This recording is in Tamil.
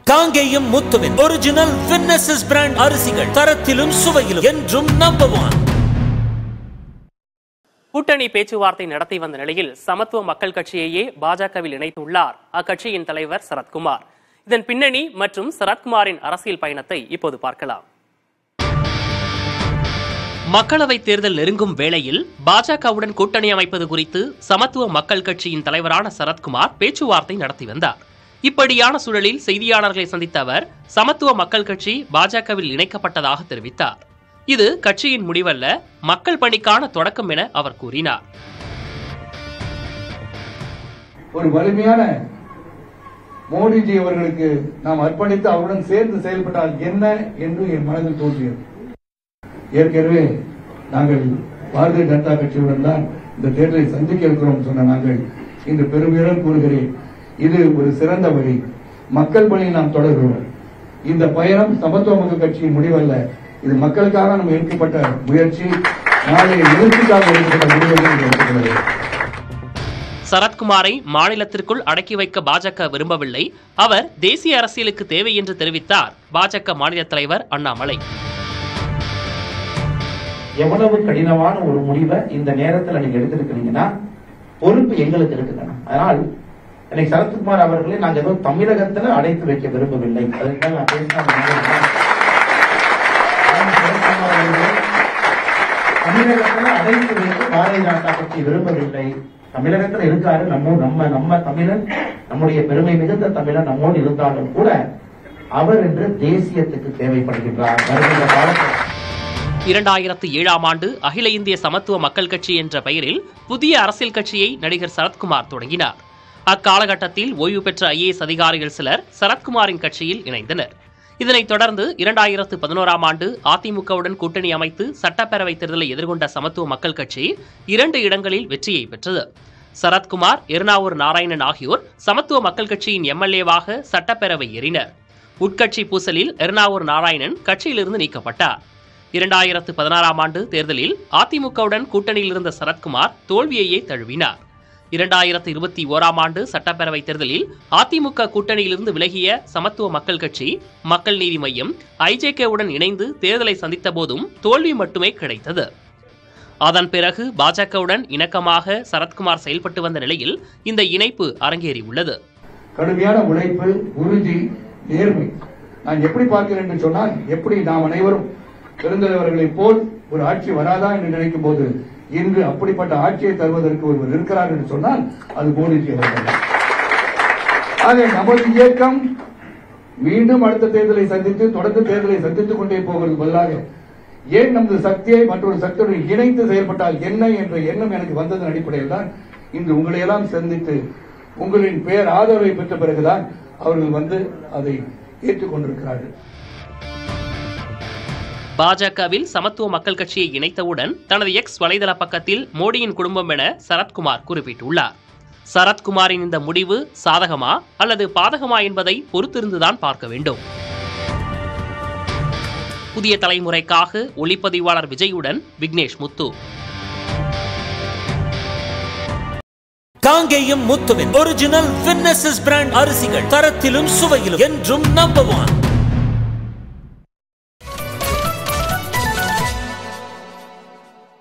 காங்கேயம் முத்துவின் ஒரிஜினல் வின்னசஸ் பிராண்ட் அரிசிகள் தரத்திலும் சுவையிலும் என்றும் நம்பர் ஒன் கூட்டணி பேச்சுவார்த்தை நடத்தி வந்த நிலையில் சமத்துவ மக்கள் கட்சியையே பாஜகவில் இணைத்துள்ளார் அக்கட்சியின் தலைவர் சரத்குமார் இதன் பின்னணி மற்றும் சரத்குமாரின் அரசியல் பயணத்தை இப்போது பார்க்கலாம் மக்களவை தேர்தல் நெருங்கும் வேளையில் பாஜகவுடன் கூட்டணி அமைப்பது குறித்து சமத்துவ மக்கள் கட்சியின் தலைவரான சரத்குமார் பேச்சுவார்த்தை நடத்தி வந்தார் இப்படியான சூழலில் செய்தியாளர்களை சந்தித்த அவர் சமத்துவ மக்கள் கட்சி பாஜகவில் இணைக்கப்பட்டதாக தெரிவித்தார் இது கட்சியின் முடிவல்ல மக்கள் பணிக்கான தொடக்கம் என அவர் கூறினார் ஒரு வலிமையான மோடிஜி அவர்களுக்கு நாம் அர்ப்பணித்து அவருடன் சேர்ந்து செயல்பட்டால் என்ன என்று என் மனதில் தோன்றியது ஏற்கனவே நாங்கள் பாரதிய ஜனதா கட்சியுடன் தான் இந்த தேர்தலை சந்திக்க இருக்கிறோம் சொன்ன நாங்கள் இன்று பெருமையுடன் கூறுகிறேன் இது ஒரு சிறந்த வழி மக்கள் பணியை நாம் தொடர்கிறோம் இந்த பயணம் சமத்துவ மக்கள் கட்சியின் முடிவல்ல இது மக்களுக்காக நம்ம எடுக்கப்பட்ட முயற்சி நாளைய எழுச்சிக்காக எடுக்கப்பட்ட முடிவு என்று எடுத்துக்கொள்கிறேன் சரத்குமாரை மாநிலத்திற்குள் அடக்கி வைக்க பாஜக விரும்பவில்லை அவர் தேசிய அரசியலுக்கு தேவை என்று தெரிவித்தார் பாஜக மாநில தலைவர் அண்ணாமலை எவ்வளவு கடினமான ஒரு முடிவை இந்த நேரத்துல நீங்க எடுத்திருக்கிறீங்கன்னா பொறுப்பு எங்களுக்கு இருக்குங்க அதனால் எனக்கு சரத்குமார் அவர்களை நாங்க ஏதோ தமிழகத்துல அடைத்து வைக்க விரும்பவில்லை அதுக்காக நான் பேசினா சரத்குமார் அவர்களை தமிழகத்துல அடைத்து வைக்க பாரதிய ஜனதா கட்சி விரும்பவில்லை தமிழகத்துல இருக்காரு நம்ம நம்ம நம்ம தமிழன் நம்முடைய பெருமை மிகுந்த தமிழன் நம்மோடு இருந்தாலும் கூட அவர் என்று தேசியத்துக்கு தேவைப்படுகின்றார் வருகின்ற காலத்தில் இரண்டாயிரத்து ஏழாம் ஆண்டு அகில இந்திய சமத்துவ மக்கள் கட்சி என்ற பெயரில் புதிய அரசியல் கட்சியை நடிகர் சரத்குமார் தொடங்கினார் அக்காலகட்டத்தில் ஓய்வு பெற்ற ஐஏஎஸ் அதிகாரிகள் சிலர் சரத்குமாரின் கட்சியில் இணைந்தனர் இதனைத் தொடர்ந்து இரண்டாயிரத்து பதினோராம் ஆண்டு அதிமுகவுடன் கூட்டணி அமைத்து சட்டப்பேரவைத் தேர்தலை எதிர்கொண்ட சமத்துவ மக்கள் கட்சி இரண்டு இடங்களில் வெற்றியை பெற்றது சரத்குமார் எர்ணாவூர் நாராயணன் ஆகியோர் சமத்துவ மக்கள் கட்சியின் எம்எல்ஏவாக சட்டப்பேரவை ஏறினர் உட்கட்சி பூசலில் எர்ணாவூர் நாராயணன் கட்சியிலிருந்து நீக்கப்பட்டார் இரண்டாயிரத்து பதினாறாம் ஆண்டு தேர்தலில் அதிமுகவுடன் கூட்டணியில் இருந்த சரத்குமார் தோல்வியையே தழுவினார் இரண்டாயிரத்து இருபத்தி ஓராம் ஆண்டு சட்டப்பேரவைத் தேர்தலில் அதிமுக கூட்டணியிலிருந்து விலகிய சமத்துவ மக்கள் கட்சி மக்கள் நீதி மய்யம் ஐஜேகேவுடன் இணைந்து தேர்தலை சந்தித்த போதும் தோல்வி மட்டுமே கிடைத்தது அதன் பிறகு பாஜகவுடன் இணக்கமாக சரத்குமார் செயல்பட்டு வந்த நிலையில் இந்த இணைப்பு அரங்கேறியுள்ளது கடுமையான உழைப்பு உறுதி நேர்மை நான் எப்படி பார்க்கிறேன் என்று சொன்னால் எப்படி நாம் அனைவரும் பெருந்தலைவர்களைப் போல் ஒரு ஆட்சி வராதா என்று நினைக்கும் போது இன்று அப்படிப்பட்ட ஆட்சியை தருவதற்கு ஒருவர் இருக்கிறார் என்று சொன்னால் அது மோடிஜி அவர்கள் ஆக நமது இயக்கம் மீண்டும் அடுத்த தேர்தலை சந்தித்து தொடர்ந்து தேர்தலை சந்தித்துக் கொண்டே போவது பதிலாக ஏன் நமது சக்தியை மற்றொரு சக்தியுடன் இணைத்து செயல்பட்டால் என்ன என்ற எண்ணம் எனக்கு வந்ததன் அடிப்படையில் தான் இன்று உங்களை எல்லாம் சந்தித்து உங்களின் பேர் ஆதரவை பெற்ற பிறகுதான் அவர்கள் வந்து அதை ஏற்றுக்கொண்டிருக்கிறார்கள் பாஜகவில் சமத்துவ மக்கள் கட்சியை இணைத்தவுடன் தனது எக்ஸ் வலைதள பக்கத்தில் மோடியின் குடும்பம் என சரத்குமார் குறிப்பிட்டுள்ளார் சரத்குமாரின் இந்த முடிவு சாதகமா அல்லது பாதகமா என்பதை பொறுத்திருந்துதான் பார்க்க வேண்டும் புதிய தலைமுறைக்காக ஒளிப்பதிவாளர் விஜயுடன் விக்னேஷ் முத்து காங்கேயம் முத்துவின் ஒரிஜினல் வின்னசஸ் பிராண்ட் அரிசிகள் தரத்திலும் சுவையிலும் என்றும் நம்பர் ஒன்